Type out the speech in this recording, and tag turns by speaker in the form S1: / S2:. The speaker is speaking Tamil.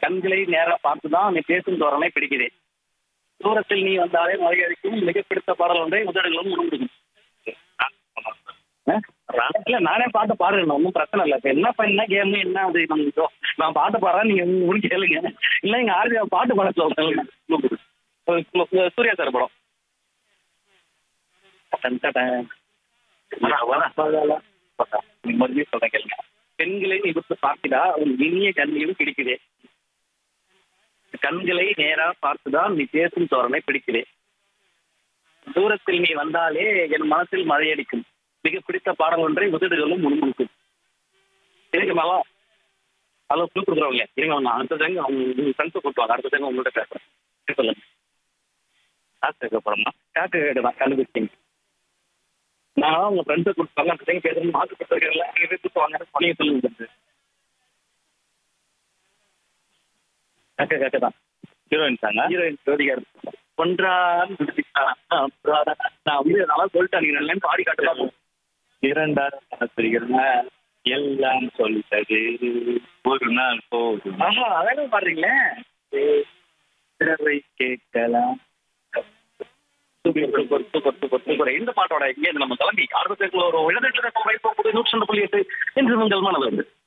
S1: கண்களை நேரா பார்த்துதான் நீ பேசும் தோரணை பிடிக்குது தூரத்தில் நீ வந்தாலே மழை அடிக்கும் மிக பிடித்த பாடல் ஒன்றை முதலிலும் உணர்ந்துக்கும் இல்ல நானே பாட்டு பாடுறேன் ஒன்றும் பிரச்சனை இல்லை இப்ப என்ன பண்ண கேம் என்ன அது நம்ம இதோ, நான் பாட்டு பாடுறேன் நீங்க முடிஞ்சு கேளுங்க இல்ல எங்க ஆர்ஜி பாட்டு பாட சொல்றேன் சூர்யா சார் படம் டன் டன் டன். நீ மறுபடியும் சொல்றேன் கேளுங்க பெண்களை நிமிர்ந்து பார்த்திடா உன் இனிய கண்ணியும் பிடிக்குதே கண்களை நேரா பார்த்துதான் நீ பேசும் தோரணை பிடிக்குதே தூரத்தில் நீ வந்தாலே என் மனசில் மழையடிக்கும் மிக பிடித்த பாடல் ஒன்றை உதடுகளும் முன்முழுக்கும் இருக்குமாவா ஹலோ க்ளூ கொடுக்குறவங்க இருங்க நான் அடுத்த டைம் அவங்க ஃப்ரெண்ட்ஸை கூட்டுவாங்க அடுத்த டைம் உங்கள்கிட்ட பேசுறேன் சொல்லுங்க காசு அப்புறமா காக்கு கேட்டு தான் கண்டுபிடிச்சிங்க நான் உங்க ஃப்ரெண்ட்ஸை கூட்டுவாங்க அடுத்த டைம் பேசுறது மாற்று கொடுத்துருக்கல நீங்க போய் கூட்டுவாங்க பணிய சொல்லுங்க காக்க காக்க தான்
S2: ஹீரோயின் சாங்க
S1: ஹீரோயின் ஜோதிகர் ஒன்றான் நான் வந்து நல்லா சொல்லிட்டேன் நீங்க நல்லா பாடி காட்டலாம்
S2: இரண்டாம் ஆசிரியர்கள் எல்லாம் சொல்லிட்டது ஒரு நாள் போதும்
S1: ஆஹா அழகா பாடுறீங்களே
S2: பிறரை கேட்கலாம்
S1: super super super super super இந்த பாட்டோட இங்கே நம்ம கிளம்பி அடுத்த ஒரு இழந்துட்டு வைப்போம் நூற்றி ரெண்டு புள்ளி எட்டு என்று உங்கள் மனது